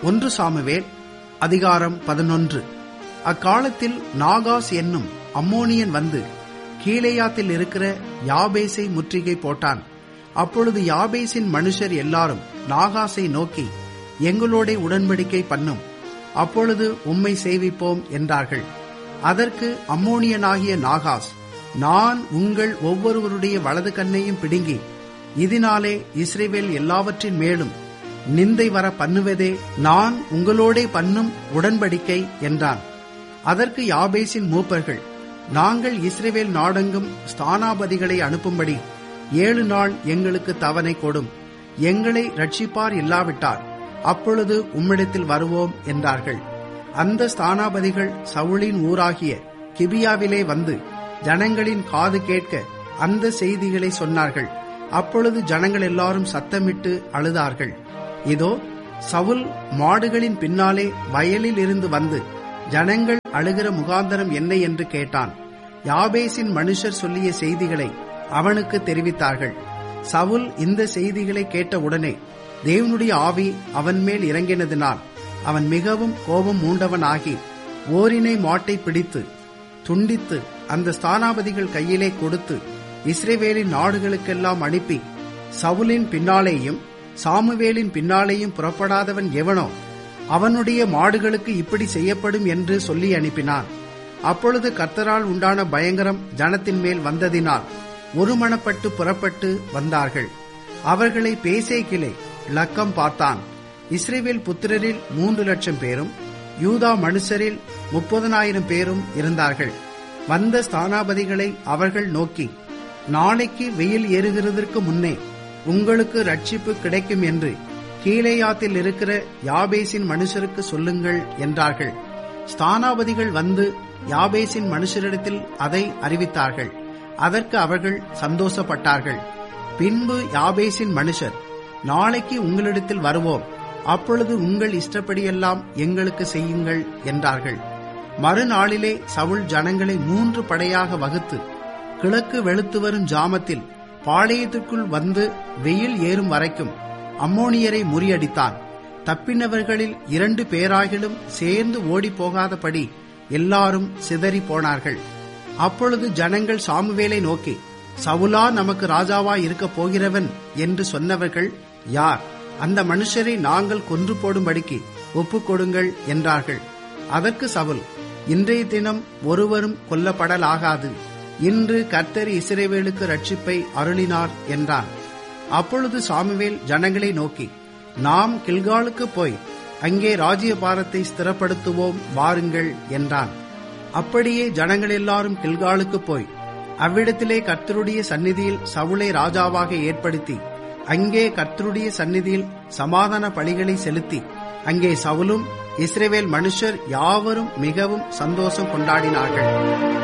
ஒன்று சாமுவேல் அதிகாரம் பதினொன்று அக்காலத்தில் நாகாஸ் என்னும் அம்மோனியன் வந்து கீலேயாத்தில் இருக்கிற யாபேசை முற்றுகை போட்டான் அப்பொழுது யாபேசின் மனுஷர் எல்லாரும் நாகாசை நோக்கி எங்களோட உடன்படிக்கை பண்ணும் அப்பொழுது உம்மை சேவிப்போம் என்றார்கள் அதற்கு அம்மோனியனாகிய நாகாஸ் நான் உங்கள் ஒவ்வொருவருடைய வலது கண்ணையும் பிடுங்கி இதனாலே இஸ்ரேவேல் எல்லாவற்றின் மேலும் நிந்தை வர பண்ணுவதே நான் உங்களோடே பண்ணும் உடன்படிக்கை என்றான் அதற்கு யாபேசின் மூப்பர்கள் நாங்கள் இஸ்ரேவேல் நாடெங்கும் ஸ்தானாபதிகளை அனுப்பும்படி ஏழு நாள் எங்களுக்கு தவணை கொடும் எங்களை ரட்சிப்பார் இல்லாவிட்டார் அப்பொழுது உம்மிடத்தில் வருவோம் என்றார்கள் அந்த ஸ்தானாபதிகள் சவுளின் ஊராகிய கிபியாவிலே வந்து ஜனங்களின் காது கேட்க அந்த செய்திகளை சொன்னார்கள் அப்பொழுது ஜனங்கள் எல்லாரும் சத்தமிட்டு அழுதார்கள் இதோ சவுல் மாடுகளின் பின்னாலே வயலில் இருந்து வந்து ஜனங்கள் அழுகிற முகாந்தரம் என்ன என்று கேட்டான் யாபேசின் மனுஷர் சொல்லிய செய்திகளை அவனுக்கு தெரிவித்தார்கள் சவுல் இந்த செய்திகளை கேட்டவுடனே தேவனுடைய ஆவி அவன் மேல் இறங்கினதினால் அவன் மிகவும் கோபம் மூண்டவனாகி ஓரினை மாட்டை பிடித்து துண்டித்து அந்த ஸ்தானாபதிகள் கையிலே கொடுத்து இஸ்ரேவேலின் நாடுகளுக்கெல்லாம் அனுப்பி சவுலின் பின்னாலேயும் சாமுவேலின் பின்னாலேயும் புறப்படாதவன் எவனோ அவனுடைய மாடுகளுக்கு இப்படி செய்யப்படும் என்று சொல்லி அனுப்பினான் அப்பொழுது கர்த்தரால் உண்டான பயங்கரம் ஜனத்தின் மேல் வந்ததினால் ஒருமனப்பட்டு புறப்பட்டு வந்தார்கள் அவர்களை பேசேக்கிலே லக்கம் பார்த்தான் இஸ்ரேவேல் புத்திரரில் மூன்று லட்சம் பேரும் யூதா மனுஷரில் முப்பதனாயிரம் பேரும் இருந்தார்கள் வந்த ஸ்தானாபதிகளை அவர்கள் நோக்கி நாளைக்கு வெயில் ஏறுகிறதற்கு முன்னே உங்களுக்கு ரட்சிப்பு கிடைக்கும் என்று கீழேயாத்தில் இருக்கிற யாபேசின் மனுஷருக்கு சொல்லுங்கள் என்றார்கள் ஸ்தானாபதிகள் வந்து யாபேசின் மனுஷரிடத்தில் அதை அறிவித்தார்கள் அதற்கு அவர்கள் சந்தோஷப்பட்டார்கள் பின்பு யாபேசின் மனுஷர் நாளைக்கு உங்களிடத்தில் வருவோம் அப்பொழுது உங்கள் இஷ்டப்படியெல்லாம் எங்களுக்கு செய்யுங்கள் என்றார்கள் மறுநாளிலே சவுல் ஜனங்களை மூன்று படையாக வகுத்து கிழக்கு வெளுத்து வரும் ஜாமத்தில் பாளையத்திற்குள் வந்து வெயில் ஏறும் வரைக்கும் அம்மோனியரை முறியடித்தான் தப்பினவர்களில் இரண்டு பேராகிலும் சேர்ந்து ஓடி போகாதபடி எல்லாரும் சிதறி போனார்கள் அப்பொழுது ஜனங்கள் சாமுவேலை நோக்கி சவுலா நமக்கு ராஜாவா இருக்க போகிறவன் என்று சொன்னவர்கள் யார் அந்த மனுஷரை நாங்கள் கொன்று போடும்படிக்கு ஒப்புக் கொடுங்கள் என்றார்கள் அதற்கு சவுல் இன்றைய தினம் ஒருவரும் கொல்லப்படலாகாது இன்று கர்த்தர் இஸ்ரேவேலுக்கு ரட்சிப்பை அருளினார் என்றான் அப்பொழுது சாமுவேல் ஜனங்களை நோக்கி நாம் கில்காலுக்கு போய் அங்கே ராஜ்யபாரத்தை ஸ்திரப்படுத்துவோம் வாருங்கள் என்றான் அப்படியே ஜனங்கள் எல்லாரும் கில்காலுக்கு போய் அவ்விடத்திலே கர்த்தருடைய சந்நிதியில் சவுளை ராஜாவாக ஏற்படுத்தி அங்கே கர்த்தருடைய சந்நிதியில் சமாதான பலிகளை செலுத்தி அங்கே சவுலும் இஸ்ரேவேல் மனுஷர் யாவரும் மிகவும் சந்தோஷம் கொண்டாடினார்கள்